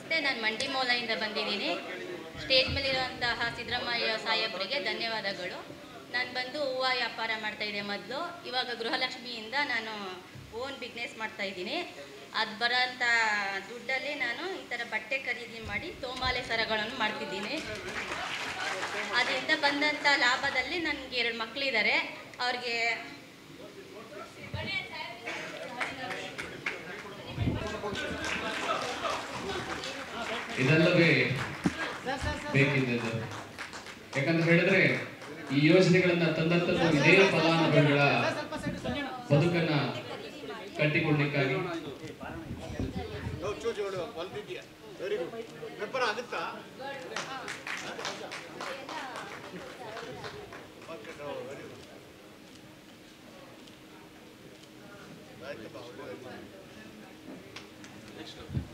ನಮಸ್ತೆ ನಾನು ಮಂಡಿ ಮೌಲದಿಂದ ಬಂದಿದ್ದೀನಿ ಸ್ಟೇಜ್ ಮೇಲಿರುವಂತಹ ಸಿದ್ದರಾಮಯ್ಯ ಸಾಹೇಬರಿಗೆ ಧನ್ಯವಾದಗಳು ನಾನು ಬಂದು ಹೂವು ವ್ಯಾಪಾರ ಮಾಡ್ತಾ ಇದ್ದೆ ಮೊದಲು ಇವಾಗ ಗೃಹಲಕ್ಷ್ಮಿಯಿಂದ ನಾನು ಓನ್ ಬಿಸ್ನೆಸ್ ಮಾಡ್ತಾ ಇದ್ದೀನಿ ಅದು ಬರೋಂಥ ದುಡ್ಡಲ್ಲಿ ನಾನು ಈ ಥರ ಬಟ್ಟೆ ಖರೀದಿ ಮಾಡಿ ತೋಮಾಲೆ ಸರಗಳನ್ನು ಮಾಡ್ತಿದ್ದೀನಿ ಅದರಿಂದ ಬಂದಂಥ ಲಾಭದಲ್ಲಿ ನನಗೆ ಎರಡು ಮಕ್ಕಳಿದ್ದಾರೆ ಅವ್ರಿಗೆ ಇದೆಲ್ಲವೇ ಬೇಕಿದ್ದದ್ದು ಯಾಕಂತ ಹೇಳಿದ್ರೆ ಈ ಯೋಜನೆಗಳನ್ನ ತಂದಂತದ್ದು ಇದೇ ಫಲಾನುಭವಿಗಳ ಬದುಕನ್ನ ಕಟ್ಟಿಕೊಡ್ಲಿಕ್ಕಾಗಿ ಚೂಚು ಹೊಲ್ದಿದ್ಯಾ ವೆರಿ ಗುಡ್ ವ್ಯಾಪಾರ ಆಗುತ್ತಾ ಓಕೆ ವೆರಿ ಗುಡ್ ಆಯ್ತಪ್ಪ ಒಳ್ಳೆದಾಯ್ತು.